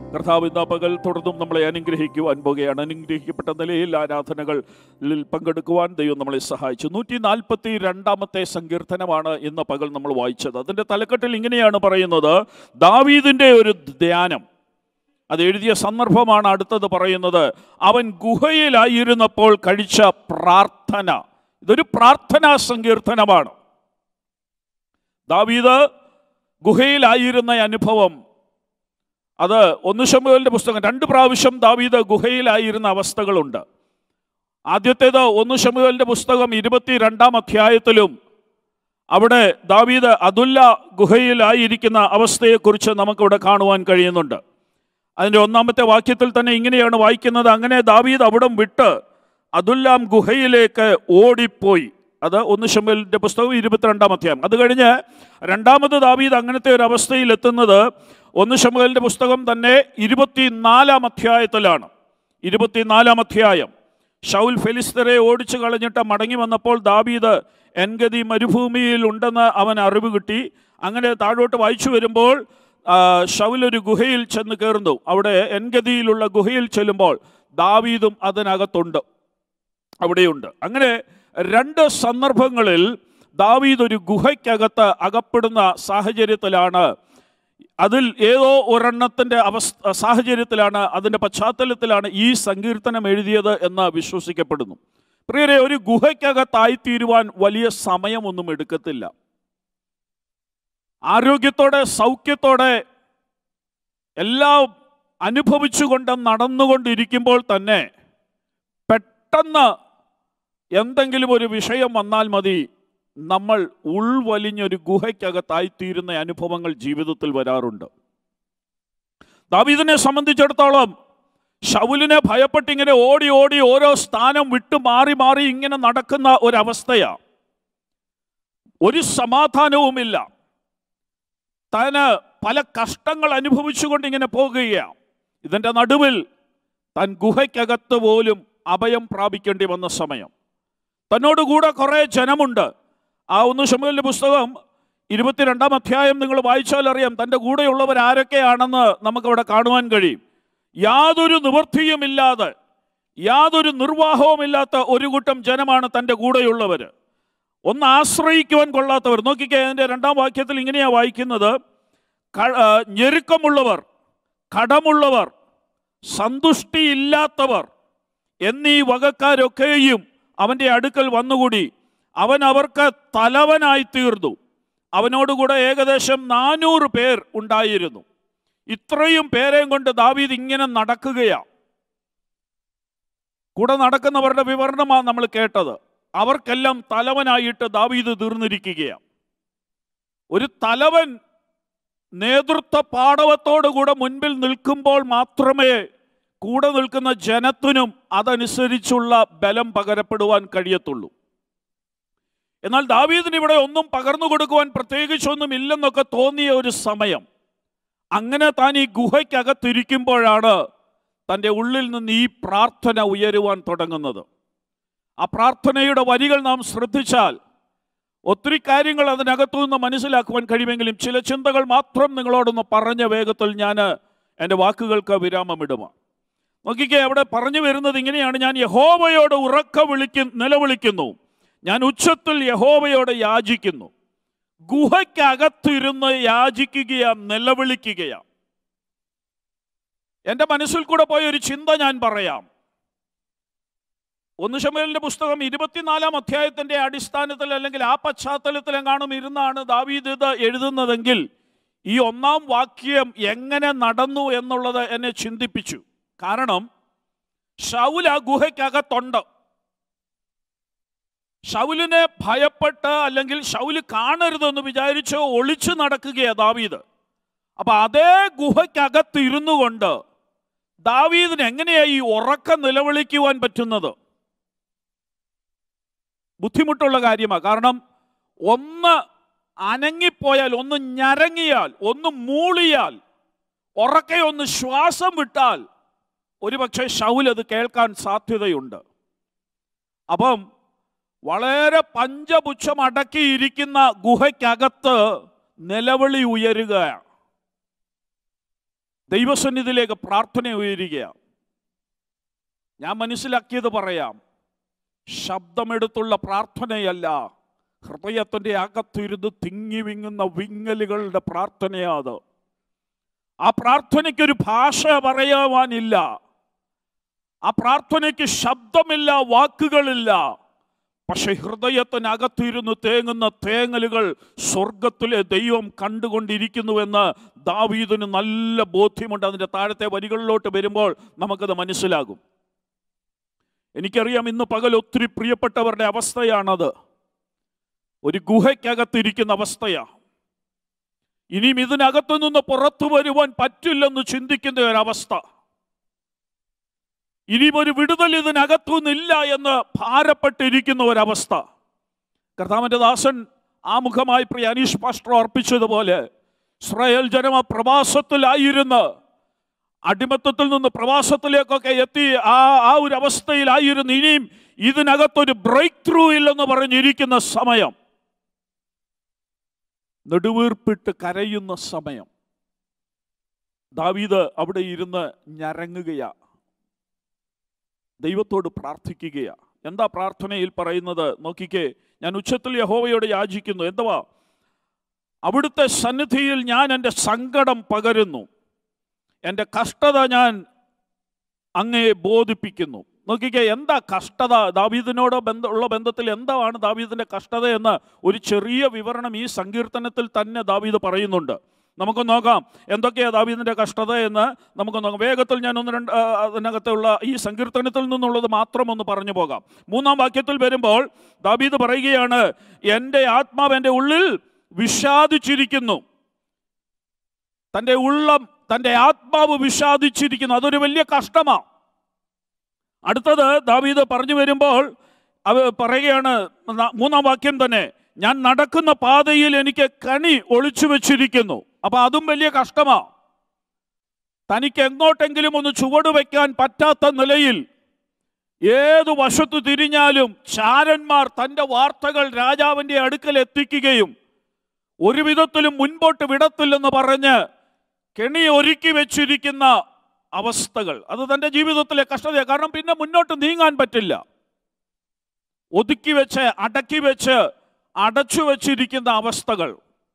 കർത്താവ് ഇന്ന് പകൽ തുടർന്നും നമ്മളെ അനുഗ്രഹിക്കുവാൻ പോകുകയാണ് അനുഗ്രഹിക്കപ്പെട്ട നിലയിൽ ആരാധനകളിൽ പങ്കെടുക്കുവാൻ ദൈവം നമ്മളെ സഹായിച്ചു നൂറ്റി നാൽപ്പത്തി രണ്ടാമത്തെ സങ്കീർത്തനമാണ് ഇന്ന് പകൽ നമ്മൾ വായിച്ചത് അതിൻ്റെ തലക്കെട്ടിൽ ഇങ്ങനെയാണ് പറയുന്നത് ദാവീദിൻ്റെ ഒരു ധ്യാനം അത് എഴുതിയ സന്ദർഭമാണ് അടുത്തത് പറയുന്നത് അവൻ ഗുഹയിലായിരുന്നപ്പോൾ കഴിച്ച പ്രാർത്ഥന ഇതൊരു പ്രാർത്ഥനാ സങ്കീർത്തനമാണ് ദാവീദ് ഗുഹയിലായിരുന്ന അനുഭവം അത് ഒന്ന് ശമുവേലിന്റെ പുസ്തകം രണ്ട് പ്രാവശ്യം ദാവീദ് ഗുഹയിലായിരുന്ന അവസ്ഥകളുണ്ട് ആദ്യത്തേത് ഒന്ന് ശമുവേലിന്റെ പുസ്തകം ഇരുപത്തി രണ്ടാം അധ്യായത്തിലും അവിടെ ദാവീദ് അതുല്ല ഗുഹയിലായിരിക്കുന്ന അവസ്ഥയെക്കുറിച്ച് നമുക്കിവിടെ കാണുവാൻ കഴിയുന്നുണ്ട് അതിൻ്റെ ഒന്നാമത്തെ വാക്യത്തിൽ തന്നെ ഇങ്ങനെയാണ് വായിക്കുന്നത് അങ്ങനെ ദാവീദ് അവിടം വിട്ട് അതുല്ലാം ഗുഹയിലേക്ക് ഓടിപ്പോയി അത് ഒന്ന് ഷമ്മലിൻ്റെ പുസ്തകം ഇരുപത്തിരണ്ടാം അധ്യായം അത് കഴിഞ്ഞ് രണ്ടാമത് ദാവീദ് അങ്ങനത്തെ ഒരു അവസ്ഥയിൽ എത്തുന്നത് ഒന്ന് ഷമ്മലിൻ്റെ പുസ്തകം തന്നെ ഇരുപത്തിനാലാം അധ്യായത്തിലാണ് ഇരുപത്തിനാലാം അധ്യായം ഷൗൽ ഫെലിസ്തരെ ഓടിച്ചു കളഞ്ഞിട്ട് മടങ്ങി വന്നപ്പോൾ ദാവീദ് എൻഗതി മരുഭൂമിയിൽ ഉണ്ടെന്ന് അവൻ അറിവ് കിട്ടി അങ്ങനെ താഴോട്ട് വായിച്ചു വരുമ്പോൾ ആ, ഷൗൽ ഒരു ഗുഹയിൽ ചെന്ന് കയറുന്നു അവിടെ എൻഗതിയിലുള്ള ഗുഹയിൽ ചെല്ലുമ്പോൾ ദാവീദും അതിനകത്തുണ്ട് അവിടെയുണ്ട് അങ്ങനെ രണ്ട് സന്ദർഭങ്ങളിൽ ദാവീദ് ഒരു ഗുഹയ്ക്കകത്ത് അകപ്പെടുന്ന സാഹചര്യത്തിലാണ് അതിൽ ഏതോ ഒരെണ്ണത്തിൻ്റെ അവസ്ഥ സാഹചര്യത്തിലാണ് അതിൻ്റെ പശ്ചാത്തലത്തിലാണ് ഈ സങ്കീർത്തനം എഴുതിയത് എന്ന് വിശ്വസിക്കപ്പെടുന്നു പ്രിയരെ ഒരു ഗുഹയ്ക്കകത്തായിത്തീരുവാൻ വലിയ സമയമൊന്നും എടുക്കത്തില്ല ആരോഗ്യത്തോടെ സൗഖ്യത്തോടെ എല്ലാം അനുഭവിച്ചുകൊണ്ട് നടന്നുകൊണ്ടിരിക്കുമ്പോൾ തന്നെ പെട്ടെന്ന് എന്തെങ്കിലും ഒരു വിഷയം വന്നാൽ മതി നമ്മൾ ഉൾവലിഞ്ഞൊരു ഗുഹയ്ക്കകത്തായിത്തീരുന്ന അനുഭവങ്ങൾ ജീവിതത്തിൽ വരാറുണ്ട് ദാവീദിനെ സംബന്ധിച്ചിടത്തോളം ഷൗലിനെ ഭയപ്പെട്ടിങ്ങനെ ഓടി ഓടി ഓരോ സ്ഥാനം വിട്ടു മാറി മാറി ഇങ്ങനെ നടക്കുന്ന ഒരവസ്ഥയാ ഒരു സമാധാനവുമില്ല താന് പല കഷ്ടങ്ങൾ അനുഭവിച്ചുകൊണ്ട് ഇങ്ങനെ പോകുകയാണ് ഇതിൻ്റെ നടുവിൽ താൻ ഗുഹയ്ക്കകത്ത് പോലും അഭയം പ്രാപിക്കേണ്ടി വന്ന സമയം തന്നോടുകൂടെ കുറേ ജനമുണ്ട് ആ ഒന്ന് ഷമുലിൻ്റെ പുസ്തകം ഇരുപത്തിരണ്ടാം അധ്യായം നിങ്ങൾ വായിച്ചാൽ അറിയാം തൻ്റെ കൂടെയുള്ളവർ ആരൊക്കെയാണെന്ന് നമുക്കവിടെ കാണുവാൻ കഴിയും യാതൊരു നിവൃത്തിയുമില്ലാതെ യാതൊരു നിർവാഹവുമില്ലാത്ത ഒരു കൂട്ടം ജനമാണ് തൻ്റെ കൂടെയുള്ളവർ ഒന്ന് ആശ്രയിക്കുവാൻ കൊള്ളാത്തവർ നോക്കിക്കേ അതിൻ്റെ രണ്ടാം വാക്യത്തിൽ ഇങ്ങനെയാണ് വായിക്കുന്നത് ക- ആ, ഞെരുക്കമുള്ളവർ കടമുള്ളവർ സന്തുഷ്ടിയില്ലാത്തവർ എന്നീ വകക്കാരൊക്കെയും അവൻ്റെ അടുക്കൽ വന്നുകൂടി അവൻ അവർക്ക് തലവനായി തീർന്നു അവനോടുകൂടെ ഏകദേശം നാനൂറ് പേർ ഉണ്ടായിരുന്നു ഇത്രയും പേരെയും കൊണ്ട് ദാവീദ് ഇങ്ങനെ നടക്കുകയാണ് കൂടെ നടക്കുന്നവരുടെ വിവരണമാണ് നമ്മൾ കേട്ടത് അവർക്കെല്ലാം തലവനായിട്ട് ദാവീദ് തീർന്നിരിക്കുകയാണ് ഒരു തലവൻ നേതൃത്വ പാടവത്തോടുകൂടെ മുൻപിൽ നിൽക്കുമ്പോൾ മാത്രമേ കൂടെ നിൽക്കുന്ന ജനത്തിനും അതനുസരിച്ചുള്ള ബലം പകരപ്പെടുവാൻ കഴിയത്തുള്ളൂ എന്നാൽ ദാവീദിന് ഇവിടെ ഒന്നും പകർന്നു കൊടുക്കുവാൻ പ്രത്യേകിച്ചൊന്നും ഇല്ലെന്നൊക്കെ തോന്നിയ ഒരു സമയം അങ്ങനെ താൻ ഈ ഗുഹയ്ക്കകത്തിരിക്കുമ്പോഴാണ് തൻ്റെ ഉള്ളിൽ നിന്ന് ഈ പ്രാർത്ഥന ഉയരുവാൻ തുടങ്ങുന്നത് ആ പ്രാർത്ഥനയുടെ വരികൾ നാം ശ്രദ്ധിച്ചാൽ ഒത്തിരി കാര്യങ്ങൾ അതിനകത്തു നിന്ന് മനസ്സിലാക്കുവാൻ കഴിയുമെങ്കിലും ചില ചിന്തകൾ മാത്രം നിങ്ങളോടൊന്ന് പറഞ്ഞ വേഗത്തിൽ ഞാൻ എൻ്റെ വാക്കുകൾക്ക് വിരാമമിടുക നോക്കിക്കേ അവിടെ പറഞ്ഞു വരുന്നത് ഇങ്ങനെയാണ് ഞാൻ യഹോവയോട് ഉറക്ക വിളിക്കു നിലവിളിക്കുന്നു ഞാൻ ഉച്ചത്തിൽ യഹോവയോട് യാചിക്കുന്നു ഗുഹയ്ക്കകത്തിരുന്ന് യാചിക്കുകയാ നിലവിളിക്കുകയാ എൻ്റെ മനസ്സിൽ കൂടെ പോയ ഒരു ചിന്ത ഞാൻ പറയാം ഒന്ന് ഷമേലിന്റെ പുസ്തകം ഇരുപത്തിനാലാം അധ്യായത്തിന്റെ അടിസ്ഥാനത്തിൽ അല്ലെങ്കിൽ ആ പശ്ചാത്തലത്തിലെങ്ങാനും ഇരുന്നാണ് ദാവീദ് ഇത് എഴുതുന്നതെങ്കിൽ ഈ ഒന്നാം വാക്യം എങ്ങനെ നടന്നു എന്നുള്ളത് എന്നെ ചിന്തിപ്പിച്ചു കാരണം ഷൗൽ ആ ഗുഹയ്ക്കകത്തുണ്ട് ഷൗലിനെ ഭയപ്പെട്ട് അല്ലെങ്കിൽ ഷൗല് കാണരുതെന്ന് വിചാരിച്ച് ഒളിച്ചു നടക്കുകയാ ദാവീദ് അപ്പൊ അതേ ഗുഹയ്ക്കകത്ത് ഇരുന്നു കൊണ്ട് ദാവീദിന് എങ്ങനെയാ ഈ ഉറക്കം നിലവിളിക്കുവാൻ പറ്റുന്നത് ബുദ്ധിമുട്ടുള്ള കാര്യമാണ് കാരണം ഒന്ന് അനങ്ങിപ്പോയാൽ ഒന്ന് ഞരങ്ങിയാൽ ഒന്ന് മൂളിയാൽ ഉറക്കെ ഒന്ന് ശ്വാസം വിട്ടാൽ ഒരുപക്ഷെ ഷൗൽ അത് കേൾക്കാൻ സാധ്യതയുണ്ട് അപ്പം വളരെ പഞ്ചപുച്ഛം അടക്കിയിരിക്കുന്ന ഗുഹയ്ക്കകത്ത് നിലവിളി ഉയരുകയാണ് ദൈവസന്നിധിയിലേക്ക് പ്രാർത്ഥന ഉയരുകയാണ് ഞാൻ മനസ്സിലാക്കിയത് പറയാം ശബ്ദമെടുത്തുള്ള പ്രാർത്ഥനയല്ല ഹൃദയത്തിൻ്റെ അകത്തിരുന്ന് തിങ്ങി വിങ്ങുന്ന വിങ്ങലുകളുടെ പ്രാർത്ഥനയാത് ആ പ്രാർത്ഥനയ്ക്കൊരു ഭാഷ പറയുവാനില്ല ആ പ്രാർത്ഥനയ്ക്ക് ശബ്ദമില്ല വാക്കുകളില്ല പക്ഷെ ഹൃദയത്തിനകത്തിരുന്ന് തേങ്ങുന്ന തേങ്ങലുകൾ സ്വർഗത്തിലെ ദൈവം കണ്ടുകൊണ്ടിരിക്കുന്നുവെന്ന് ദാവീദിന് നല്ല ബോധ്യമുണ്ട് അതിൻ്റെ താഴത്തെ വരികളിലോട്ട് വരുമ്പോൾ നമുക്കത് മനസ്സിലാകും എനിക്കറിയാം ഇന്ന് പകൽ ഒത്തിരി പ്രിയപ്പെട്ടവരുടെ അവസ്ഥയാണത് ഒരു ഗുഹയ്ക്കകത്തിരിക്കുന്ന അവസ്ഥയാണ് ഇനിയും ഇതിനകത്തു നിന്ന് പുറത്തു വരുവാൻ പറ്റില്ലെന്ന് ചിന്തിക്കുന്ന ഒരവസ്ഥ ഇനിയും ഒരു വിടുതൽ ഇതിനകത്തു നിന്നില്ല എന്ന് ഭാരപ്പെട്ടിരിക്കുന്ന ഒരവസ്ഥ കർത്താവിൻ്റെ ദാസൻ ആമുഖമായി പ്രിയ അനീഷ് പാസ്റ്റർ അർപ്പിച്ചതുപോലെ ഇസ്രായേൽ ജനമ പ്രവാസത്തിലായിരുന്ന് അടിമത്തത്തിൽ നിന്ന് പ്രവാസത്തിലേക്കൊക്കെ എത്തി ആ ആ ഒരു അവസ്ഥയിലായിരുന്നു ഇനിയും ഇതിനകത്തൊരു ബ്രേക്ക് ത്രൂ ഇല്ലെന്ന് പറഞ്ഞിരിക്കുന്ന സമയം നെടുവീർപ്പിട്ട് കരയുന്ന സമയം ദാവീദ് അവിടെ ഇരുന്ന് ഞരങ്ങുകയാ ദൈവത്തോട് പ്രാർത്ഥിക്കുകയാ എന്താ പ്രാർത്ഥനയിൽ പറയുന്നത് നോക്കിക്കേ ഞാൻ ഉച്ചത്തിൽ യഹോവയോട് യാചിക്കുന്നു എന്തുവാ അവിടുത്തെ സന്നിധിയിൽ ഞാൻ എൻ്റെ സങ്കടം പകരുന്നു എൻ്റെ കഷ്ടത ഞാൻ അങ്ങയെ ബോധിപ്പിക്കുന്നു നോക്കിക്കേ എന്താ കഷ്ടത ദാവീദിനോട് ബന്ധ ഉള്ള ബന്ധത്തിൽ എന്താണ് ദാവീദിൻ്റെ കഷ്ടത എന്ന് ഒരു ചെറിയ വിവരണം ഈ സങ്കീർത്തനത്തിൽ തന്നെ ദാവീദ് പറയുന്നുണ്ട് നമുക്ക് നോക്കാം എന്തൊക്കെയാണ് ദാവീദിൻ്റെ കഷ്ടത എന്ന് നമുക്ക് നോക്കാം വേഗത്തിൽ ഞാൻ ഒന്ന് രണ്ട് ആ, അതിനകത്തുള്ള ഈ സങ്കീർത്തനത്തിൽ നിന്നുള്ളത് മാത്രം ഒന്ന് പറഞ്ഞു പോകാം മൂന്നാം വാക്യത്തിൽ വരുമ്പോൾ ദാവീദ് പറയുകയാണ് എൻ്റെ ആത്മാവ് എൻ്റെ ഉള്ളിൽ വിഷാദിച്ചിരിക്കുന്നു തൻ്റെ ഉള്ളം തൻ്റെ ആത്മാവ് വിഷാദിച്ചിരിക്കുന്നു അതൊരു വലിയ കഷ്ടമാണ് അടുത്തത് ദാവീദ് പറഞ്ഞു വരുമ്പോൾ അവ പറയുകയാണ് ന- മൂന്നാം വാക്യം തന്നെ ഞാൻ നടക്കുന്ന പാതയിൽ എനിക്ക് കണി ഒളിച്ചു വെച്ചിരിക്കുന്നു അപ്പൊ അതും വലിയ കഷ്ടമാ തനിക്ക് എങ്ങോട്ടെങ്കിലും ഒന്ന് ചുവട് വയ്ക്കാൻ പറ്റാത്ത നിലയിൽ ഏതു വശത്തു തിരിഞ്ഞാലും ചാരന്മാർ തൻ്റെ വാർത്തകൾ രാജാവിൻ്റെ അടുക്കൽ എത്തിക്കുകയും ഒരു വിധത്തിലും മുൻപോട്ട് വിടത്തില്ലെന്ന് പറഞ്ഞ് കെണി ഒരുക്കി വെച്ചിരിക്കുന്ന അവസ്ഥകൾ അത് തൻ്റെ ജീവിതത്തിലെ കഷ്ടതയാണ് കാരണം പിന്നെ മുന്നോട്ട് നീങ്ങാൻ പറ്റില്ല ഒതുക്കി വെച്ച് അടക്കി വെച്ച് അടച്ചു വെച്ചിരിക്കുന്ന അവസ്ഥകൾ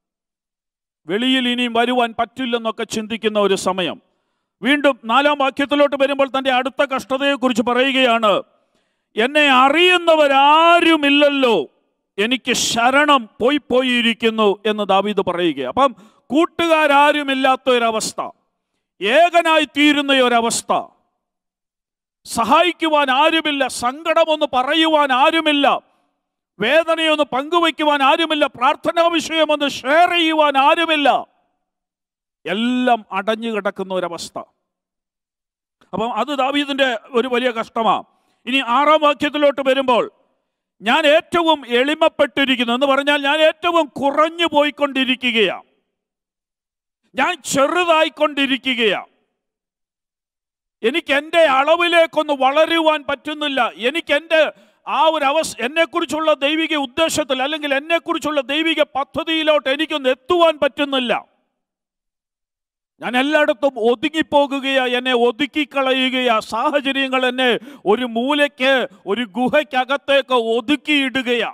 വെളിയിൽ ഇനിയും വരുവാൻ പറ്റില്ലെന്നൊക്കെ ചിന്തിക്കുന്ന ഒരു സമയം വീണ്ടും നാലാം വാക്യത്തിലോട്ട് വരുമ്പോൾ തൻ്റെ അടുത്ത കഷ്ടതയെക്കുറിച്ച് പറയുകയാണ് എന്നെ അറിയുന്നവരാരുമില്ലല്ലോ എനിക്ക് ശരണം പോയി പോയിരിക്കുന്നു എന്ന് ദാവീദ് പറയുക അപ്പം കൂട്ടുകാരാരുമില്ലാത്ത ഒരവസ്ഥ ഏകനായി തീരുന്ന ഒരവസ്ഥ സഹായിക്കുവാൻ ആരുമില്ല സങ്കടമൊന്ന് പറയുവാൻ ആരുമില്ല വേദനയൊന്ന് പങ്കുവയ്ക്കുവാൻ ആരുമില്ല പ്രാർത്ഥനാ വിഷയമൊന്ന് ഷെയർ ചെയ്യുവാൻ ആരുമില്ല എല്ലാം അടഞ്ഞു കിടക്കുന്ന ഒരവസ്ഥ അപ്പം അത് ദാവീദിന്റെ ഒരു വലിയ കഷ്ടമാണ് ഇനി ആറാം വാക്യത്തിലോട്ട് വരുമ്പോൾ ഞാൻ ഏറ്റവും എളിമപ്പെട്ടിരിക്കുന്നു എന്ന് പറഞ്ഞാൽ ഞാൻ ഏറ്റവും കുറഞ്ഞു പോയിക്കൊണ്ടിരിക്കുകയാണ് ഞാൻ ചെറുതായിക്കൊണ്ടിരിക്കുകയാണ് എനിക്ക് എൻ്റെ അളവിലേക്കൊന്ന് വളരുവാൻ പറ്റുന്നില്ല എനിക്ക് എൻ്റെ ആ ഒരു അവസ്ഥ എന്നെക്കുറിച്ചുള്ള ദൈവിക ഉദ്ദേശത്തിൽ അല്ലെങ്കിൽ എന്നെക്കുറിച്ചുള്ള ദൈവിക പദ്ധതിയിലോട്ട് എനിക്കൊന്ന് എത്തുവാൻ പറ്റുന്നില്ല ഞാൻ എല്ലായിടത്തും ഒതുങ്ങിപ്പോകുകയാ എന്നെ ഒതുക്കിക്കളയുകയാ സാഹചര്യങ്ങൾ എന്നെ ഒരു മൂലയ്ക്ക് ഒരു ഗുഹയ്ക്കകത്തേക്ക് ഒതുക്കിയിടുകയാ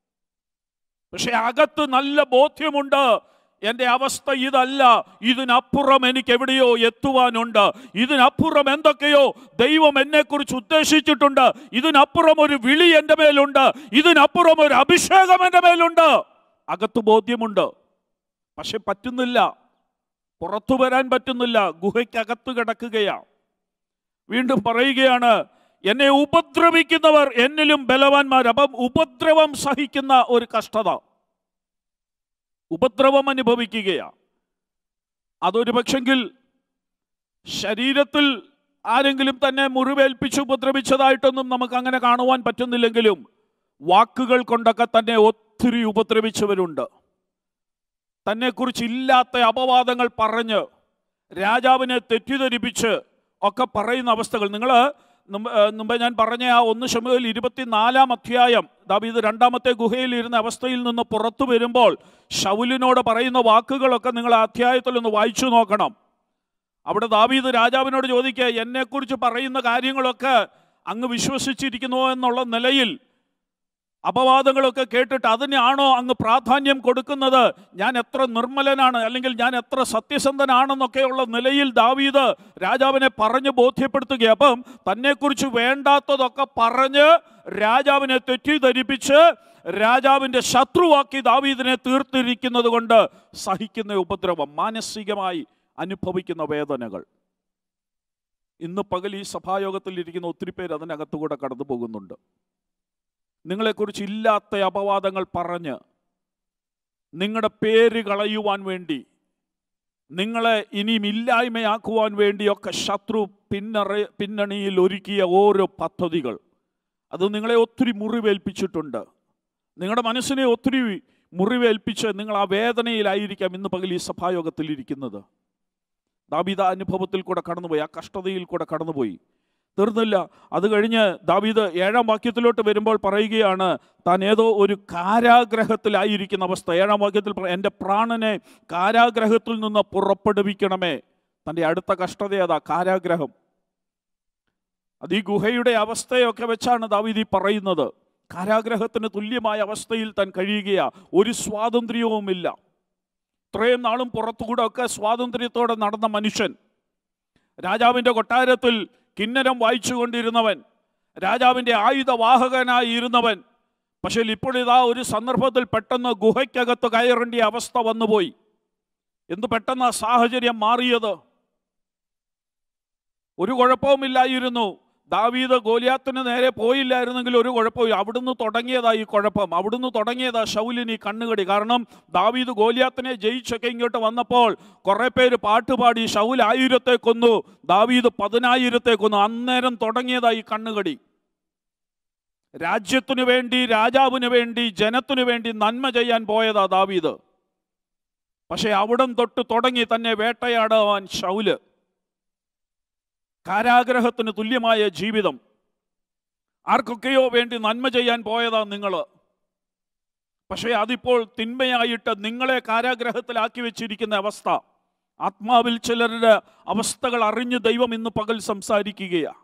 പക്ഷെ അകത്ത് നല്ല ബോധ്യമുണ്ട് എൻ്റെ അവസ്ഥ ഇതല്ല ഇതിനപ്പുറം എനിക്ക് എവിടെയോ എത്തുവാനുണ്ട് ഇതിനപ്പുറം എന്തൊക്കെയോ ദൈവം എന്നെക്കുറിച്ച് ഉദ്ദേശിച്ചിട്ടുണ്ട് ഇതിനപ്പുറം ഒരു വിളി എൻ്റെ മേലുണ്ട് ഇതിനപ്പുറം ഒരു അഭിഷേകം എൻ്റെ മേലുണ്ട് അകത്ത് ബോധ്യമുണ്ട് പക്ഷെ പറ്റുന്നില്ല പുറത്തു വരാൻ പറ്റുന്നില്ല ഗുഹയ്ക്കകത്ത് കിടക്കുകയാണ് വീണ്ടും പറയുകയാണ് എന്നെ ഉപദ്രവിക്കുന്നവർ എന്നിലും ബലവാന്മാർ അപ്പം ഉപദ്രവം സഹിക്കുന്ന ഒരു കഷ്ടത ഉപദ്രവം അനുഭവിക്കുകയാണ് അതൊരു പക്ഷെങ്കിൽ ശരീരത്തിൽ ആരെങ്കിലും തന്നെ മുറിവേൽപ്പിച്ച് ഉപദ്രവിച്ചതായിട്ടൊന്നും നമുക്ക് അങ്ങനെ കാണുവാൻ പറ്റുന്നില്ലെങ്കിലും വാക്കുകൾ കൊണ്ടൊക്കെ തന്നെ ഒത്തിരി ഉപദ്രവിച്ചവരുണ്ട് തന്നെക്കുറിച്ച് ഇല്ലാത്ത അപവാദങ്ങൾ പറഞ്ഞ് രാജാവിനെ തെറ്റിദ്ധരിപ്പിച്ച് ഒക്കെ പറയുന്ന അവസ്ഥകൾ നിങ്ങൾ മുമ്പ് ഞാൻ പറഞ്ഞ ആ ഒന്ന് ഷമുവേൽ ഇരുപത്തിനാലാം അധ്യായം ദാവീദ് രണ്ടാമത്തെ ഗുഹയിൽ ഇരുന്ന അവസ്ഥയിൽ നിന്ന് പുറത്തു വരുമ്പോൾ ഷൗലിനോട് പറയുന്ന വാക്കുകളൊക്കെ നിങ്ങൾ ആ അധ്യായത്തിൽ ഒന്ന് വായിച്ചു നോക്കണം അവിടെ ദാവീദ് രാജാവിനോട് ചോദിക്കുക എന്നെക്കുറിച്ച് പറയുന്ന കാര്യങ്ങളൊക്കെ അങ്ങ് വിശ്വസിച്ചിരിക്കുന്നുവോ എന്നുള്ള നിലയിൽ അപവാദങ്ങളൊക്കെ കേട്ടിട്ട് അതിനാണോ അങ്ങ് പ്രാധാന്യം കൊടുക്കുന്നത് ഞാൻ എത്ര നിർമ്മലനാണ് അല്ലെങ്കിൽ ഞാൻ എത്ര സത്യസന്ധനാണെന്നൊക്കെയുള്ള നിലയിൽ ദാവീദ് രാജാവിനെ പറഞ്ഞ് ബോധ്യപ്പെടുത്തുക അപ്പം തന്നെക്കുറിച്ച് വേണ്ടാത്തതൊക്കെ പറഞ്ഞ് രാജാവിനെ തെറ്റിദ്ധരിപ്പിച്ച് രാജാവിൻ്റെ ശത്രുവാക്കി ദാവീദിനെ തീർത്തിരിക്കുന്നത് കൊണ്ട് സഹിക്കുന്ന ഉപദ്രവം മാനസികമായി അനുഭവിക്കുന്ന വേദനകൾ ഇന്ന് പകൽ ഈ സഭായോഗത്തിൽ ഇരിക്കുന്ന ഒത്തിരി പേര് അതിനകത്തുകൂടെ കടന്നു പോകുന്നുണ്ട് നിങ്ങളെക്കുറിച്ച് ഇല്ലാത്ത അപവാദങ്ങൾ പറഞ്ഞ് നിങ്ങളുടെ പേര് കളയുവാൻ വേണ്ടി നിങ്ങളെ ഇനിയും ഇല്ലായ്മയാക്കുവാൻ വേണ്ടിയൊക്കെ ശത്രു പിന്നറ പിന്നണിയിൽ ഒരുക്കിയ ഓരോ പദ്ധതികൾ അത് നിങ്ങളെ ഒത്തിരി മുറിവേൽപ്പിച്ചിട്ടുണ്ട് നിങ്ങളുടെ മനസ്സിനെ ഒത്തിരി മുറിവേൽപ്പിച്ച് നിങ്ങൾ ആ വേദനയിലായിരിക്കാം ഇന്ന് പകൽ ഈ സഭായോഗത്തിൽ ഇരിക്കുന്നത് ദാബീദ അനുഭവത്തിൽ കൂടെ കടന്നുപോയി ആ കഷ്ടതയിൽ കൂടെ കടന്നുപോയി തീർന്നില്ല അത് കഴിഞ്ഞ് ദാവീദ് ഏഴാം വാക്യത്തിലോട്ട് വരുമ്പോൾ പറയുകയാണ് താൻ ഏതോ ഒരു കാരാഗ്രഹത്തിലായിരിക്കുന്ന അവസ്ഥ ഏഴാം വാക്യത്തിൽ പറ- എൻ്റെ പ്രാണനെ കാരാഗ്രഹത്തിൽ നിന്ന് പുറപ്പെടുവിക്കണമേ തൻ്റെ അടുത്ത കഷ്ടത അതാ കാരാഗ്രഹം അത് ഈ ഗുഹയുടെ അവസ്ഥയൊക്കെ വെച്ചാണ് ദാവീദ് ഈ പറയുന്നത് കാരാഗ്രഹത്തിന് തുല്യമായ അവസ്ഥയിൽ താൻ കഴിയുകയാ ഒരു സ്വാതന്ത്ര്യവുമില്ല ഇത്രയും നാളും പുറത്തുകൂടെ ഒക്കെ സ്വാതന്ത്ര്യത്തോടെ നടന്ന മനുഷ്യൻ രാജാവിൻ്റെ കൊട്ടാരത്തിൽ കിന്നരം വായിച്ചുകൊണ്ടിരുന്നവൻ രാജാവിൻ്റെ ആയുധവാഹകനായി ഇരുന്നവൻ പക്ഷേ ഇപ്പോഴിതാ ഒരു സന്ദർഭത്തിൽ പെട്ടെന്ന് ഗുഹയ്ക്കകത്ത് കയറേണ്ട അവസ്ഥ വന്നുപോയി എന്ത് പെട്ടെന്ന് ആ സാഹചര്യം മാറിയത് ഒരു കുഴപ്പവുമില്ലായിരുന്നു ദാവീദ് ഗോലിയാത്തിന് നേരെ പോയില്ലായിരുന്നെങ്കിൽ ഒരു കുഴപ്പമില്ല അവിടുന്ന് തുടങ്ങിയതാ ഈ കുഴപ്പം അവിടുന്ന് തുടങ്ങിയതാ ഷൗലിന് ഈ കണ്ണുകടി കാരണം ദാവീദ് ഗോലിയാത്തിനെ ജയിച്ചൊക്കെ ഇങ്ങോട്ട് വന്നപ്പോൾ കുറേ പേര് പാട്ടുപാടി ഷൗൽ ആയിരത്തെ കൊന്നു ദാവീദ് പതിനായിരത്തെ കൊന്നു അന്നേരം തുടങ്ങിയതാ ഈ കണ്ണുകടി രാജ്യത്തിനു വേണ്ടി രാജാവിന് വേണ്ടി ജനത്തിനു വേണ്ടി നന്മ ചെയ്യാൻ പോയതാ ദാവീദ് പക്ഷെ അവിടം തൊട്ട് തുടങ്ങി തന്നെ വേട്ടയാടുവാൻ ഷൗല് കാരാഗ്രഹത്തിന് തുല്യമായ ജീവിതം ആർക്കൊക്കെയോ വേണ്ടി നന്മ ചെയ്യാൻ പോയതാ നിങ്ങൾ പക്ഷേ അതിപ്പോൾ തിന്മയായിട്ട് നിങ്ങളെ കാരാഗ്രഹത്തിലാക്കി വെച്ചിരിക്കുന്ന അവസ്ഥ ആത്മാവിൽ ചിലരുടെ അവസ്ഥകൾ അറിഞ്ഞ് ദൈവം ഇന്ന് പകൽ സംസാരിക്കുകയാണ്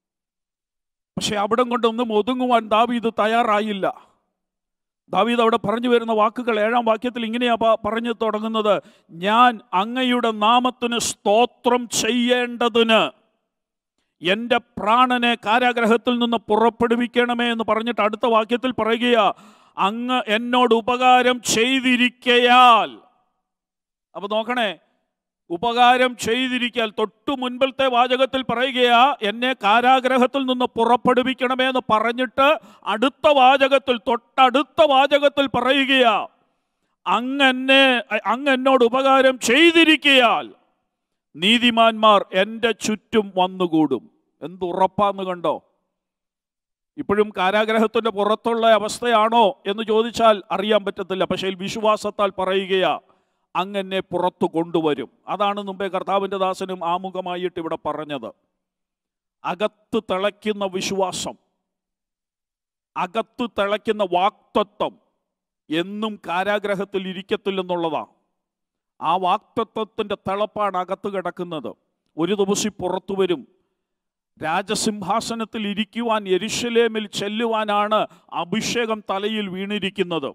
പക്ഷെ അവിടം കൊണ്ടൊന്നും ഒതുങ്ങുവാൻ ദാവീദ് തയ്യാറായില്ല ദാവീദ് അവിടെ പറഞ്ഞു വരുന്ന വാക്കുകൾ ഏഴാം വാക്യത്തിൽ ഇങ്ങനെയാ പ- പറഞ്ഞു തുടങ്ങുന്നത് ഞാൻ അങ്ങയുടെ നാമത്തിന് സ്തോത്രം ചെയ്യേണ്ടതിന് എൻ്റെ പ്രാണനെ കാരാഗ്രഹത്തിൽ നിന്ന് പുറപ്പെടുവിക്കണമേ എന്ന് പറഞ്ഞിട്ട് അടുത്ത വാക്യത്തിൽ പറയുകയാ അങ്ങ് എന്നോട് ഉപകാരം ചെയ്തിരിക്കയാൽ അപ്പൊ നോക്കണേ ഉപകാരം ചെയ്തിരിക്കാൽ തൊട്ടു മുൻപിലത്തെ വാചകത്തിൽ പറയുകയാ എന്നെ കാരാഗ്രഹത്തിൽ നിന്ന് പുറപ്പെടുവിക്കണമേ എന്ന് പറഞ്ഞിട്ട് അടുത്ത വാചകത്തിൽ തൊട്ടടുത്ത വാചകത്തിൽ പറയുകയാ അങ്ങെന്നെ അങ്ങ് എന്നോട് ഉപകാരം ചെയ്തിരിക്കയാൽ നീതിമാന്മാർ എൻ്റെ ചുറ്റും വന്നുകൂടും എന്ത് ഉറപ്പാന്ന് കണ്ടോ ഇപ്പോഴും കാരാഗ്രഹത്തിൻ്റെ പുറത്തുള്ള അവസ്ഥയാണോ എന്ന് ചോദിച്ചാൽ അറിയാൻ പറ്റത്തില്ല പക്ഷേ വിശ്വാസത്താൽ പറയുകയാ അങ്ങനെ പുറത്തു കൊണ്ടുവരും അതാണ് മുമ്പേ കർത്താവിൻ്റെ ദാസനും ആമുഖമായിട്ട് ഇവിടെ പറഞ്ഞത് അകത്ത് തിളയ്ക്കുന്ന വിശ്വാസം അകത്ത് തിളയ്ക്കുന്ന വാക്തത്വം എന്നും കാരാഗ്രഹത്തിൽ ഇരിക്കത്തില്ലെന്നുള്ളതാണ് ആ വാക്തത്വത്തിൻ്റെ തിളപ്പാണ് അകത്ത് കിടക്കുന്നത് ഒരു ദിവസം പുറത്തു വരും രാജസിംഹാസനത്തിൽ ഇരിക്കുവാൻ യെരുഷലേമിൽ ചെല്ലുവാനാണ് അഭിഷേകം തലയിൽ വീണിരിക്കുന്നത്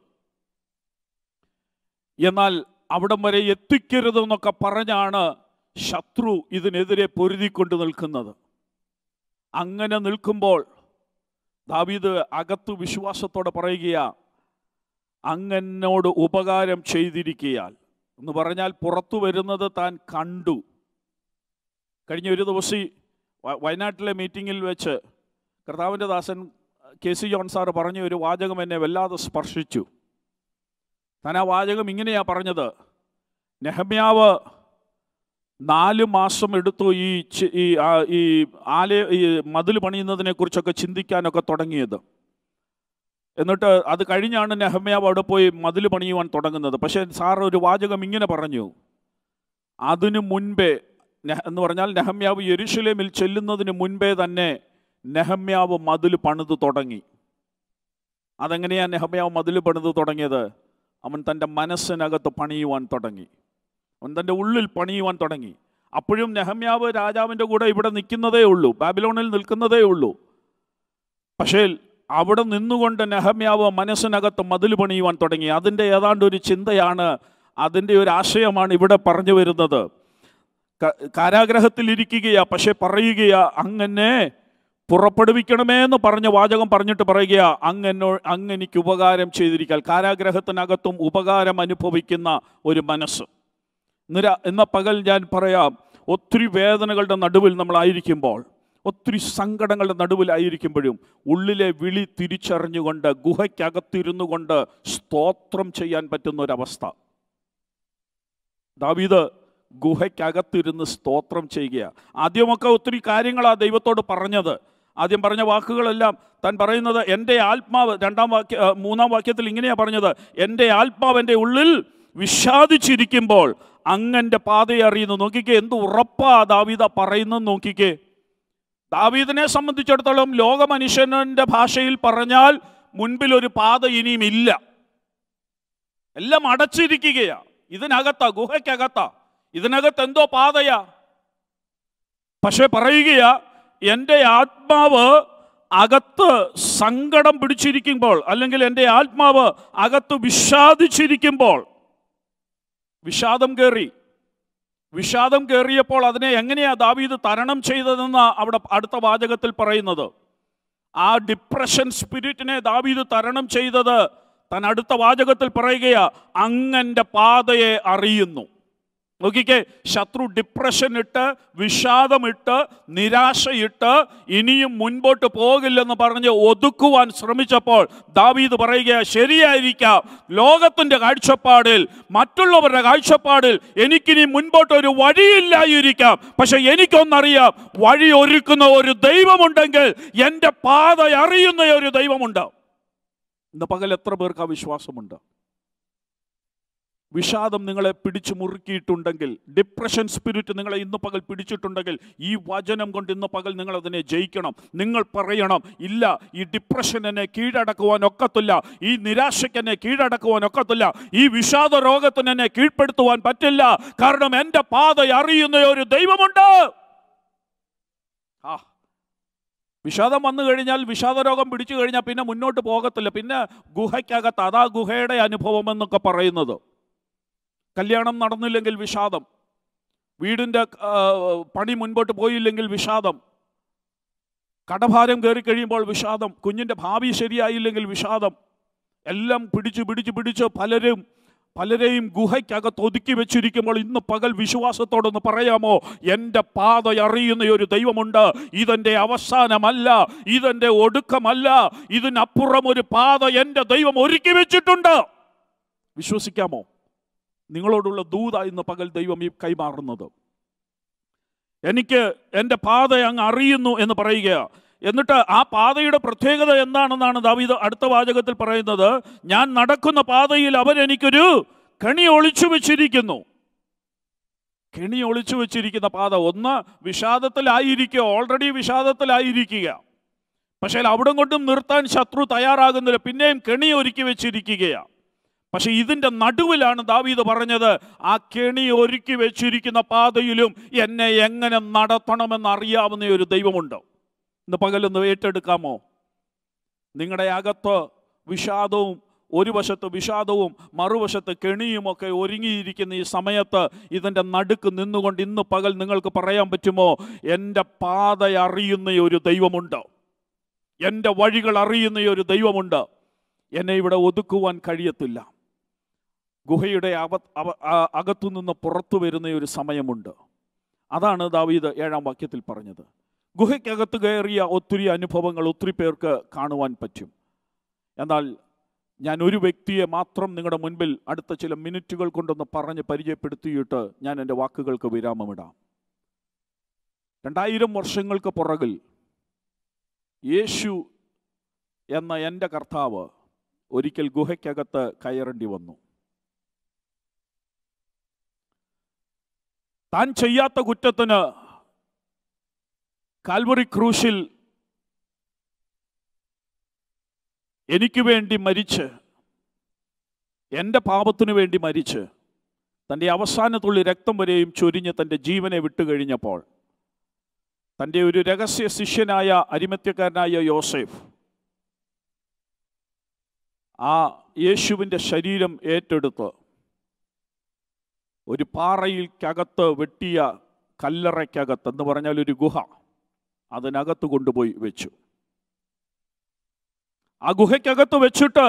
എന്നാൽ അവിടം വരെ എത്തിക്കരുതെന്നൊക്കെ പറഞ്ഞാണ് ശത്രു ഇതിനെതിരെ പൊരുതിക്കൊണ്ട് നിൽക്കുന്നത് അങ്ങനെ നിൽക്കുമ്പോൾ ദാവീദ് അകത്ത് വിശ്വാസത്തോടെ പറയുകയാ അങ്ങനോട് ഉപകാരം ചെയ്തിരിക്കയാൽ എന്ന് പറഞ്ഞാൽ പുറത്തു വരുന്നത് താൻ കണ്ടു കഴിഞ്ഞ ഒരു ദിവസം ഈ വ- വയനാട്ടിലെ മീറ്റിങ്ങിൽ വെച്ച് കർത്താവിൻ്റെ ദാസൻ കെ സി ജോൺ സാറ് പറഞ്ഞ ഒരു വാചകം എന്നെ വല്ലാതെ സ്പർശിച്ചു താൻ ആ വാചകം ഇങ്ങനെയാ പറഞ്ഞത് നെഹമ്യാവ് നാല് മാസം എടുത്തു ഈ ചി- ഈ ആ- ഈ ആലയ ഈ മതിൽ പണിയുന്നതിനെ കുറിച്ചൊക്കെ ചിന്തിക്കാനൊക്കെ തുടങ്ങിയത് എന്നിട്ട് അത് കഴിഞ്ഞാണ് നെഹമ്യാവ് അവിടെ പോയി മതിൽ പണിയുവാൻ തുടങ്ങുന്നത് പക്ഷേ സാർ ഒരു വാചകം ഇങ്ങനെ പറഞ്ഞു അതിനു മുൻപേ നെഹ- എന്ന് പറഞ്ഞാൽ നെഹമ്യാവ് യെരുഷലേമിൽ ചെല്ലുന്നതിന് മുൻപേ തന്നെ നെഹമ്യാവ് മതിൽ പണിത് തുടങ്ങി അതെങ്ങനെയാ നെഹമ്യാവ് മതിൽ പണിത് തുടങ്ങിയത് അവൻ തൻ്റെ മനസ്സിനകത്ത് പണിയുവാൻ തുടങ്ങി അവൻ തൻ്റെ ഉള്ളിൽ പണിയുവാൻ തുടങ്ങി അപ്പോഴും നെഹമ്യാവ് രാജാവിൻ്റെ കൂടെ ഇവിടെ നിൽക്കുന്നതേ ഉള്ളൂ ബാബിലോണിൽ നിൽക്കുന്നതേ ഉള്ളൂ പക്ഷേ അവിടെ നിന്നുകൊണ്ട് നെഹമ്യാവ് മനസ്സിനകത്ത് മതിൽ പണിയുവാൻ തുടങ്ങി അതിൻ്റെ ഏതാണ്ട് ഒരു ചിന്തയാണ് അതിൻ്റെ ഒരു ആശയമാണ് ഇവിടെ പറഞ്ഞു വരുന്നത് ക- കാരാഗ്രഹത്തിലിരിക്കുകയാ പക്ഷെ പറയുകയാ അങ്ങനെ പുറപ്പെടുവിക്കണമേ എന്ന് പറഞ്ഞ വാചകം പറഞ്ഞിട്ട് പറയുക അങ്ങനോ അങ്ങെനിക്ക് ഉപകാരം ചെയ്തിരിക്കാൻ കാരാഗ്രഹത്തിനകത്തും ഉപകാരം അനുഭവിക്കുന്ന ഒരു മനസ്സ് ഇന്ന് രാ- ഇന്ന് പകൽ ഞാൻ പറയാം ഒത്തിരി വേദനകളുടെ നടുവിൽ നമ്മളായിരിക്കുമ്പോൾ ഒത്തിരി സങ്കടങ്ങളുടെ നടുവിലായിരിക്കുമ്പോഴും ഉള്ളിലെ വിളി തിരിച്ചറിഞ്ഞുകൊണ്ട് ഗുഹയ്ക്കകത്തിരുന്നു കൊണ്ട് സ്തോത്രം ചെയ്യാൻ പറ്റുന്ന ഒരവസ്ഥ ദാവീദ് ഗുഹയ്ക്കകത്തിരുന്ന് സ്തോത്രം ചെയ്യുക ആദ്യമൊക്കെ ഒത്തിരി കാര്യങ്ങളാണ് ദൈവത്തോട് പറഞ്ഞത് ആദ്യം പറഞ്ഞ വാക്കുകളെല്ലാം താൻ പറയുന്നത് എൻ്റെ ആത്മാവ് രണ്ടാം വാക്യ ആ, മൂന്നാം വാക്യത്തിൽ ഇങ്ങനെയാ പറഞ്ഞത് എൻ്റെ ആത്മാവ് എൻ്റെ ഉള്ളിൽ വിഷാദിച്ചിരിക്കുമ്പോൾ അങ്ങൻ്റെ പാതയെ അറിയുന്നു നോക്കിക്കേ എന്ത് ഉറപ്പാ ദാവീദ പറയുന്നത് നോക്കിക്കേ ദാവീദിനെ സംബന്ധിച്ചിടത്തോളം ലോക മനുഷ്യൻ്റെ ഭാഷയിൽ പറഞ്ഞാൽ മുൻപിൽ ഒരു പാത ഇനിയും ഇല്ല എല്ലാം അടച്ചിരിക്കുകയാ ഇതിനകത്താ ഗുഹയ്ക്കകത്താ ഇതിനകത്ത് എന്തോ പാതയാ പക്ഷെ പറയുകയാ എൻ്റെ ആത്മാവ് അകത്ത് സങ്കടം പിടിച്ചിരിക്കുമ്പോൾ അല്ലെങ്കിൽ എൻ്റെ ആത്മാവ് അകത്ത് വിഷാദിച്ചിരിക്കുമ്പോൾ വിഷാദം കയറി വിഷാദം കയറിയപ്പോൾ അതിനെ എങ്ങനെയാ ദാവീദ് തരണം ചെയ്തതെന്ന് അവിടെ അടുത്ത വാചകത്തിൽ പറയുന്നത് ആ ഡിപ്രഷൻ സ്പിരിറ്റിനെ ദാവീദ് തരണം ചെയ്തത് താൻ അടുത്ത വാചകത്തിൽ പറയുകയാ അങ്ങൻ്റെ പാതയെ അറിയുന്നു നോക്കിക്കേ ശത്രു ഡിപ്രഷൻ ഇട്ട് വിഷാദമിട്ട് നിരാശയിട്ട് ഇനിയും മുൻപോട്ട് പോകില്ലെന്ന് പറഞ്ഞ് ഒതുക്കുവാൻ ശ്രമിച്ചപ്പോൾ ദാവീദ് പറയുക ശരിയായിരിക്കാം ലോകത്തിൻ്റെ കാഴ്ചപ്പാടിൽ മറ്റുള്ളവരുടെ കാഴ്ചപ്പാടിൽ എനിക്കിനി മുൻപോട്ട് ഒരു വഴിയില്ലായിരിക്കാം പക്ഷെ എനിക്കൊന്നറിയാം വഴി ഒരുക്കുന്ന ഒരു ദൈവമുണ്ടെങ്കിൽ എൻ്റെ പാത അറിയുന്ന ഒരു ദൈവമുണ്ട് ഇന്ന് പകൽ എത്ര പേർക്ക് ആ വിശ്വാസമുണ്ട് വിഷാദം നിങ്ങളെ പിടിച്ചു മുറുക്കിയിട്ടുണ്ടെങ്കിൽ ഡിപ്രഷൻ സ്പിരിറ്റ് നിങ്ങളെ ഇന്ന് പകൽ പിടിച്ചിട്ടുണ്ടെങ്കിൽ ഈ വചനം കൊണ്ട് ഇന്ന് പകൽ നിങ്ങൾ അതിനെ ജയിക്കണം നിങ്ങൾ പറയണം ഇല്ല ഈ ഡിപ്രഷൻ എന്നെ കീഴടക്കുവാൻ ഒക്കത്തില്ല ഈ നിരാശയ്ക്ക് എന്നെ കീഴടക്കുവാൻ ഒക്കത്തില്ല ഈ വിഷാദ രോഗത്തിന് എന്നെ കീഴ്പ്പെടുത്തുവാൻ പറ്റില്ല കാരണം എൻ്റെ പാത അറിയുന്ന ഒരു ദൈവമുണ്ട് ആ വിഷാദം വന്നു കഴിഞ്ഞാൽ വിഷാദ രോഗം പിടിച്ചു കഴിഞ്ഞാൽ പിന്നെ മുന്നോട്ട് പോകത്തില്ല പിന്നെ ഗുഹയ്ക്കകത്ത് അതാ ഗുഹയുടെ അനുഭവം എന്നൊക്കെ പറയുന്നത് കല്യാണം നടന്നില്ലെങ്കിൽ വിഷാദം വീടിൻ്റെ ആ, പണി മുൻപോട്ട് പോയില്ലെങ്കിൽ വിഷാദം കടഭാരം കയറി കഴിയുമ്പോൾ വിഷാദം കുഞ്ഞിൻ്റെ ഭാവി ശരിയായില്ലെങ്കിൽ വിഷാദം എല്ലാം പിടിച്ചു പിടിച്ചു പിടിച്ച് പലരും പലരെയും ഗുഹയ്ക്കകത്ത് ഒതുക്കി വെച്ചിരിക്കുമ്പോൾ ഇന്ന് പകൽ വിശ്വാസത്തോടൊന്ന് പറയാമോ എൻ്റെ പാത അറിയുന്ന ഒരു ദൈവമുണ്ട് ഇതെൻ്റെ അവസാനമല്ല ഇതെൻ്റെ ഒടുക്കമല്ല ഇതിനപ്പുറം ഒരു പാത എൻ്റെ ദൈവം ഒരുക്കി വെച്ചിട്ടുണ്ട് വിശ്വസിക്കാമോ നിങ്ങളോടുള്ള ദൂത ഇന്ന് പകൽ ദൈവം ഈ കൈമാറുന്നത് എനിക്ക് എൻ്റെ പാത അങ്ങ് അറിയുന്നു എന്ന് പറയുക എന്നിട്ട് ആ പാതയുടെ പ്രത്യേകത എന്താണെന്നാണ് ദാവീദ് അടുത്ത വാചകത്തിൽ പറയുന്നത് ഞാൻ നടക്കുന്ന പാതയിൽ അവരെനിക്കൊരു കെണി ഒളിച്ചു വെച്ചിരിക്കുന്നു കെണി ഒളിച്ചു വെച്ചിരിക്കുന്ന പാത ഒന്ന് വിഷാദത്തിലായിരിക്കുക ഓൾറെഡി വിഷാദത്തിലായിരിക്കുക പക്ഷേ അവിടം കൊണ്ടും നിർത്താൻ ശത്രു തയ്യാറാകുന്നില്ല പിന്നെയും കെണി ഒരുക്കി വെച്ചിരിക്കുകയാണ് പക്ഷെ ഇതിൻ്റെ നടുവിലാണ് ദാവീദ് പറഞ്ഞത് ആ കെണി ഒരുക്കി വെച്ചിരിക്കുന്ന പാതയിലും എന്നെ എങ്ങനെ നടത്തണമെന്ന് അറിയാവുന്ന ഒരു ദൈവമുണ്ട് ഇന്ന് പകലൊന്ന് ഏറ്റെടുക്കാമോ നിങ്ങളുടെ അകത്ത് വിഷാദവും ഒരു വശത്ത് വിഷാദവും മറുവശത്ത് കെണിയുമൊക്കെ ഒരുങ്ങിയിരിക്കുന്ന ഈ സമയത്ത് ഇതിൻ്റെ നടുക്ക് നിന്നുകൊണ്ട് ഇന്ന് പകൽ നിങ്ങൾക്ക് പറയാൻ പറ്റുമോ എൻ്റെ പാത അറിയുന്ന ഒരു ദൈവമുണ്ട് എൻ്റെ വഴികൾ അറിയുന്ന ഒരു ദൈവമുണ്ട് എന്നെ ഇവിടെ ഒതുക്കുവാൻ കഴിയത്തില്ല ഗുഹയുടെ അവ അവ- ആ- അകത്തു നിന്ന് പുറത്തു വരുന്ന ഒരു സമയമുണ്ട് അതാണ് ദാവീദ് ഏഴാം വാക്യത്തിൽ പറഞ്ഞത് ഗുഹയ്ക്കകത്ത് കയറിയ ഒത്തിരി അനുഭവങ്ങൾ ഒത്തിരി പേർക്ക് കാണുവാൻ പറ്റും എന്നാൽ ഞാൻ ഒരു വ്യക്തിയെ മാത്രം നിങ്ങളുടെ മുൻപിൽ അടുത്ത ചില മിനിറ്റുകൾ കൊണ്ടൊന്ന് പറഞ്ഞ് പരിചയപ്പെടുത്തിയിട്ട് ഞാൻ എൻ്റെ വാക്കുകൾക്ക് വിരാമമിടാം രണ്ടായിരം വർഷങ്ങൾക്ക് പുറകിൽ യേശു എന്ന എൻ്റെ കർത്താവ് ഒരിക്കൽ ഗുഹയ്ക്കകത്ത് കയറേണ്ടി വന്നു താൻ ചെയ്യാത്ത കുറ്റത്തിന് കാൽവറി ക്രൂശിൽ എനിക്ക് വേണ്ടി മരിച്ച് എൻ്റെ പാപത്തിനു വേണ്ടി മരിച്ച് തൻ്റെ അവസാന തുള്ളി രക്തം വരെയും ചൊരിഞ്ഞ് തൻ്റെ ജീവനെ വിട്ടുകഴിഞ്ഞപ്പോൾ തൻ്റെ ഒരു രഹസ്യ ശിഷ്യനായ അരിമത്യക്കാരനായ യോസേഫ് ആ യേശുവിൻ്റെ ശരീരം ഏറ്റെടുത്ത് ഒരു പാറയിൽക്കകത്ത് വെട്ടിയ കല്ലറയ്ക്കകത്ത് എന്ന് പറഞ്ഞാൽ ഒരു ഗുഹ അതിനകത്ത് കൊണ്ടുപോയി വെച്ചു ആ ഗുഹയ്ക്കകത്ത് വെച്ചിട്ട്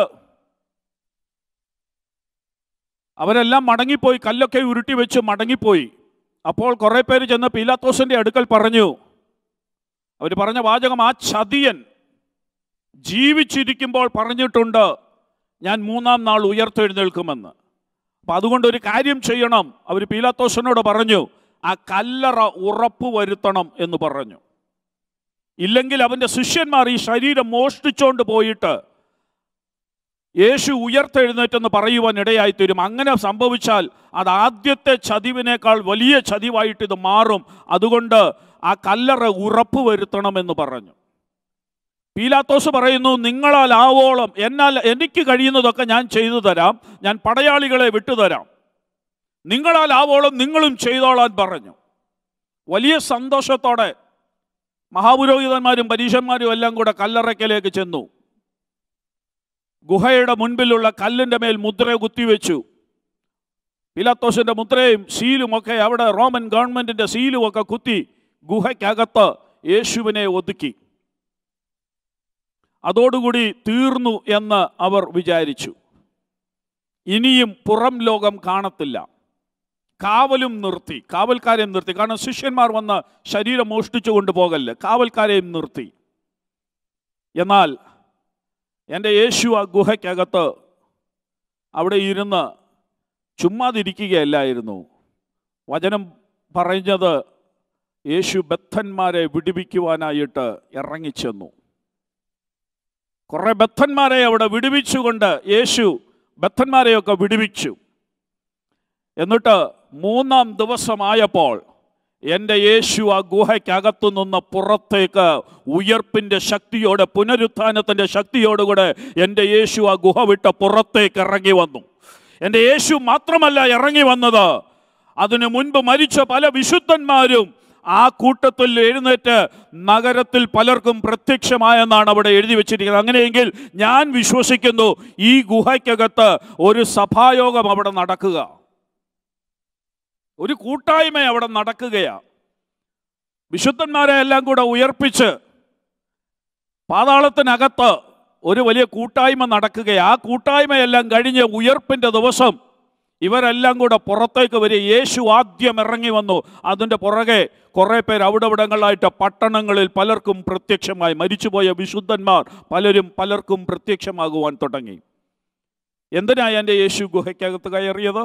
അവരെല്ലാം മടങ്ങിപ്പോയി കല്ലൊക്കെ ഉരുട്ടി വെച്ച് മടങ്ങിപ്പോയി അപ്പോൾ കുറേ പേര് ചെന്ന് പീലാത്തോസിന്റെ അടുക്കൽ പറഞ്ഞു അവർ പറഞ്ഞ വാചകം ആ ചതിയൻ ജീവിച്ചിരിക്കുമ്പോൾ പറഞ്ഞിട്ടുണ്ട് ഞാൻ മൂന്നാം നാൾ ഉയർത്തെഴുന്നേൽക്കുമെന്ന് അപ്പം അതുകൊണ്ട് ഒരു കാര്യം ചെയ്യണം അവർ പീലാത്തോസിനോട് പറഞ്ഞു ആ കല്ലറ ഉറപ്പ് വരുത്തണം എന്ന് പറഞ്ഞു ഇല്ലെങ്കിൽ അവൻ്റെ ശിഷ്യന്മാർ ഈ ശരീരം മോഷ്ടിച്ചുകൊണ്ട് പോയിട്ട് യേശു ഉയർത്തെഴുന്നേറ്റെന്ന് പറയുവാൻ ഇടയായിത്തീരും അങ്ങനെ സംഭവിച്ചാൽ അത് ആദ്യത്തെ ചതിവിനേക്കാൾ വലിയ ചതിവായിട്ട് ഇത് മാറും അതുകൊണ്ട് ആ കല്ലറ ഉറപ്പ് വരുത്തണമെന്ന് പറഞ്ഞു പീലാത്തോസ് പറയുന്നു നിങ്ങളാൽ ആവോളം എന്നാൽ എനിക്ക് കഴിയുന്നതൊക്കെ ഞാൻ ചെയ്തു തരാം ഞാൻ പടയാളികളെ വിട്ടുതരാം നിങ്ങളാൽ ആവോളം നിങ്ങളും ചെയ്തോളാൻ പറഞ്ഞു വലിയ സന്തോഷത്തോടെ മഹാപുരോഹിതന്മാരും പരീക്ഷന്മാരും എല്ലാം കൂടെ കല്ലറയ്ക്കലേക്ക് ചെന്നു ഗുഹയുടെ മുൻപിലുള്ള കല്ലിൻ്റെ മേൽ മുദ്ര കുത്തിവെച്ചു പിലാത്തോസിന്റെ മുദ്രയും സീലും ഒക്കെ അവിടെ റോമൻ ഗവൺമെന്റിന്റെ സീലും ഒക്കെ കുത്തി ഗുഹയ്ക്കകത്ത് യേശുവിനെ ഒതുക്കി അതോടുകൂടി തീർന്നു എന്ന് അവർ വിചാരിച്ചു ഇനിയും പുറം ലോകം കാണത്തില്ല കാവലും നിർത്തി കാവൽക്കാരെയും നിർത്തി കാരണം ശിഷ്യന്മാർ വന്ന് ശരീരം മോഷ്ടിച്ചു കൊണ്ടുപോകല്ലേ കാവൽക്കാരെയും നിർത്തി എന്നാൽ എൻ്റെ യേശു ആ ഗുഹയ്ക്കകത്ത് അവിടെ ഇരുന്ന് ചുമ്മാതിരിക്കുകയല്ലായിരുന്നു വചനം പറഞ്ഞത് യേശു ബദ്ധന്മാരെ വിടുവിക്കുവാനായിട്ട് ഇറങ്ങിച്ചെന്നു കുറെ ബദ്ധന്മാരെ അവിടെ വിടുവിച്ചുകൊണ്ട് യേശു ബദ്ധന്മാരെയൊക്കെ വിടുവിച്ചു എന്നിട്ട് മൂന്നാം ദിവസമായപ്പോൾ എൻ്റെ യേശു ആ ഗുഹയ്ക്കകത്തു നിന്ന് പുറത്തേക്ക് ഉയർപ്പിൻ്റെ ശക്തിയോടെ പുനരുത്ഥാനത്തിൻ്റെ ശക്തിയോടുകൂടെ എൻ്റെ യേശു ആ ഗുഹ വിട്ട് പുറത്തേക്ക് ഇറങ്ങി വന്നു എൻ്റെ യേശു മാത്രമല്ല ഇറങ്ങി വന്നത് അതിനു മുൻപ് മരിച്ച പല വിശുദ്ധന്മാരും ആ കൂട്ടത്തിൽ എഴുന്നേറ്റ് നഗരത്തിൽ പലർക്കും പ്രത്യക്ഷമായെന്നാണ് അവിടെ എഴുതി വെച്ചിരിക്കുന്നത് അങ്ങനെയെങ്കിൽ ഞാൻ വിശ്വസിക്കുന്നു ഈ ഗുഹയ്ക്കകത്ത് ഒരു സഭായോഗം അവിടെ നടക്കുക ഒരു കൂട്ടായ്മ അവിടെ നടക്കുകയാണ് വിശുദ്ധന്മാരെ എല്ലാം കൂടെ ഉയർപ്പിച്ച് പാതാളത്തിനകത്ത് ഒരു വലിയ കൂട്ടായ്മ നടക്കുകയാണ് ആ കൂട്ടായ്മയെല്ലാം കഴിഞ്ഞ് ഉയർപ്പിൻ്റെ ദിവസം ഇവരെല്ലാം കൂടെ പുറത്തേക്ക് വരിക യേശു ആദ്യം ഇറങ്ങി വന്നു അതിൻ്റെ പുറകെ കുറേ പേർ അവിടെ ഇവിടങ്ങളായിട്ട് പട്ടണങ്ങളിൽ പലർക്കും പ്രത്യക്ഷമായി മരിച്ചുപോയ വിശുദ്ധന്മാർ പലരും പലർക്കും പ്രത്യക്ഷമാകുവാൻ തുടങ്ങി എന്തിനായി എൻ്റെ യേശു ഗുഹയ്ക്കകത്ത് കയറിയത്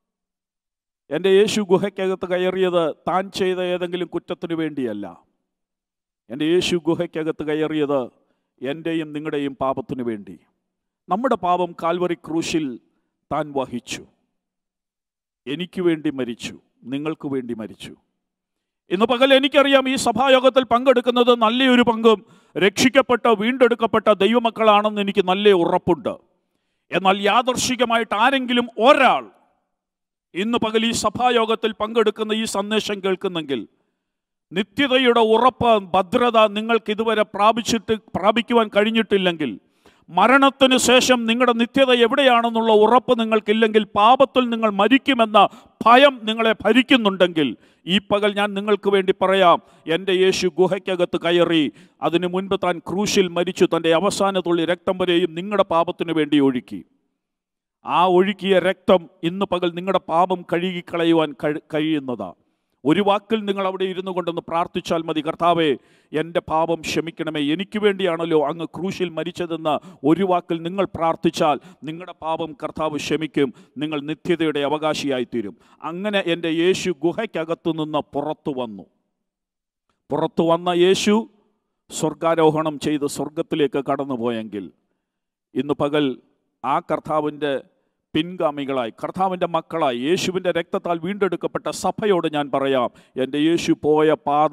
എൻ്റെ യേശു ഗുഹയ്ക്കകത്ത് കയറിയത് താൻ ചെയ്ത ഏതെങ്കിലും കുറ്റത്തിനു വേണ്ടിയല്ല എൻ്റെ യേശു ഗുഹയ്ക്കകത്ത് കയറിയത് എൻ്റെയും നിങ്ങളുടെയും പാപത്തിനു വേണ്ടി നമ്മുടെ പാപം കാൽവറി ക്രൂശിൽ താൻ വഹിച്ചു എനിക്ക് വേണ്ടി മരിച്ചു നിങ്ങൾക്ക് വേണ്ടി മരിച്ചു ഇന്ന് പകൽ എനിക്കറിയാം ഈ സഭായോഗത്തിൽ പങ്കെടുക്കുന്നത് നല്ലൊരു പങ്കും രക്ഷിക്കപ്പെട്ട വീണ്ടെടുക്കപ്പെട്ട ദൈവമക്കളാണെന്ന് എനിക്ക് നല്ല ഉറപ്പുണ്ട് എന്നാൽ യാദർശികമായിട്ട് ആരെങ്കിലും ഒരാൾ ഇന്ന് പകൽ ഈ സഭായോഗത്തിൽ പങ്കെടുക്കുന്ന ഈ സന്ദേശം കേൾക്കുന്നെങ്കിൽ നിത്യതയുടെ ഉറപ്പ് ഭദ്രത നിങ്ങൾക്ക് ഇതുവരെ പ്രാപിച്ചിട്ട് പ്രാപിക്കുവാൻ കഴിഞ്ഞിട്ടില്ലെങ്കിൽ മരണത്തിന് ശേഷം നിങ്ങളുടെ നിത്യത എവിടെയാണെന്നുള്ള ഉറപ്പ് നിങ്ങൾക്കില്ലെങ്കിൽ പാപത്തിൽ നിങ്ങൾ മരിക്കുമെന്ന ഭയം നിങ്ങളെ ഭരിക്കുന്നുണ്ടെങ്കിൽ ഈ പകൽ ഞാൻ നിങ്ങൾക്ക് വേണ്ടി പറയാം എൻ്റെ യേശു ഗുഹയ്ക്കകത്ത് കയറി അതിനു മുൻപ് താൻ ക്രൂശിൽ മരിച്ചു തൻ്റെ അവസാന തുള്ളി രക്തം വരെയും നിങ്ങളുടെ പാപത്തിനു വേണ്ടി ഒഴുക്കി ആ ഒഴുക്കിയ രക്തം ഇന്ന് പകൽ നിങ്ങളുടെ പാപം കഴുകിക്കളയുവാൻ കഴി കഴിയുന്നതാ ഒരു വാക്കിൽ നിങ്ങൾ അവിടെ ഇരുന്നു കൊണ്ടൊന്ന് പ്രാർത്ഥിച്ചാൽ മതി കർത്താവേ എൻ്റെ പാപം ക്ഷമിക്കണമേ എനിക്ക് വേണ്ടിയാണല്ലോ അങ്ങ് ക്രൂശിൽ മരിച്ചതെന്ന് ഒരു വാക്കിൽ നിങ്ങൾ പ്രാർത്ഥിച്ചാൽ നിങ്ങളുടെ പാപം കർത്താവ് ക്ഷമിക്കും നിങ്ങൾ നിത്യതയുടെ അവകാശിയായിത്തീരും അങ്ങനെ എൻ്റെ യേശു ഗുഹയ്ക്കകത്തു നിന്ന് പുറത്തു വന്നു പുറത്തു വന്ന യേശു സ്വർഗാരോഹണം ചെയ്ത് സ്വർഗത്തിലേക്ക് കടന്നുപോയെങ്കിൽ ഇന്ന് പകൽ ആ കർത്താവിൻ്റെ പിൻഗാമികളായി കർത്താവിൻ്റെ മക്കളായി യേശുവിൻ്റെ രക്തത്താൽ വീണ്ടെടുക്കപ്പെട്ട സഭയോട് ഞാൻ പറയാം എൻ്റെ യേശു പോയ പാത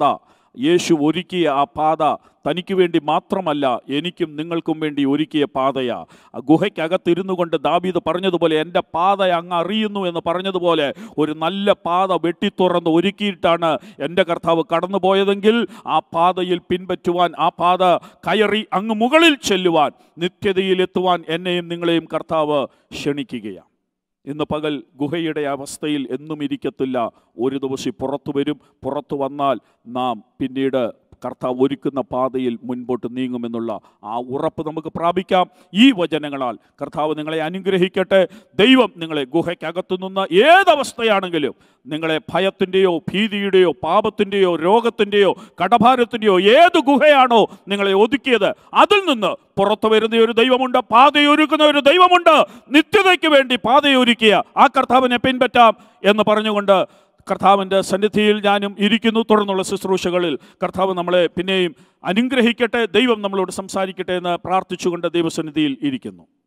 യേശു ഒരുക്കിയ ആ പാത തനിക്ക് വേണ്ടി മാത്രമല്ല എനിക്കും നിങ്ങൾക്കും വേണ്ടി ഒരുക്കിയ പാതയാ ആ ഗുഹയ്ക്കകത്തിരുന്നു കൊണ്ട് ദാബീദ് പറഞ്ഞതുപോലെ എൻ്റെ പാത അങ്ങ് അറിയുന്നു എന്ന് പറഞ്ഞതുപോലെ ഒരു നല്ല പാത വെട്ടിത്തുറന്ന് ഒരുക്കിയിട്ടാണ് എൻ്റെ കർത്താവ് കടന്നു പോയതെങ്കിൽ ആ പാതയിൽ പിൻപറ്റുവാൻ ആ പാത കയറി അങ്ങ് മുകളിൽ ചെല്ലുവാൻ നിത്യതയിലെത്തുവാൻ എന്നെയും നിങ്ങളെയും കർത്താവ് ക്ഷണിക്കുകയാണ് ഇന്ന് പകൽ ഗുഹയുടെ അവസ്ഥയിൽ എന്നും ഇരിക്കത്തില്ല ഒരു ദിവസം പുറത്തു വരും പുറത്തു വന്നാൽ നാം പിന്നീട് കർത്താവ് ഒരുക്കുന്ന പാതയിൽ മുൻപോട്ട് നീങ്ങുമെന്നുള്ള ആ ഉറപ്പ് നമുക്ക് പ്രാപിക്കാം ഈ വചനങ്ങളാൽ കർത്താവ് നിങ്ങളെ അനുഗ്രഹിക്കട്ടെ ദൈവം നിങ്ങളെ ഗുഹയ്ക്കകത്തു നിന്ന് ഏതവസ്ഥയാണെങ്കിലും നിങ്ങളെ ഭയത്തിൻ്റെയോ ഭീതിയുടെയോ പാപത്തിൻ്റെയോ രോഗത്തിൻ്റെയോ കടഭാരത്തിൻ്റെയോ ഏത് ഗുഹയാണോ നിങ്ങളെ ഒതുക്കിയത് അതിൽ നിന്ന് പുറത്തു വരുന്ന ഒരു ദൈവമുണ്ട് പാതയൊരുക്കുന്ന ഒരു ദൈവമുണ്ട് നിത്യതയ്ക്ക് വേണ്ടി പാതയൊരുക്കിയ ആ കർത്താവിനെ പിൻപറ്റാം എന്ന് പറഞ്ഞുകൊണ്ട് കർത്താവിൻ്റെ സന്നിധിയിൽ ഞാനും ഇരിക്കുന്നു തുടർന്നുള്ള ശുശ്രൂഷകളിൽ കർത്താവ് നമ്മളെ പിന്നെയും അനുഗ്രഹിക്കട്ടെ ദൈവം നമ്മളോട് സംസാരിക്കട്ടെ എന്ന് പ്രാർത്ഥിച്ചുകൊണ്ട് ദൈവസന്നിധിയിൽ ഇരിക്കുന്നു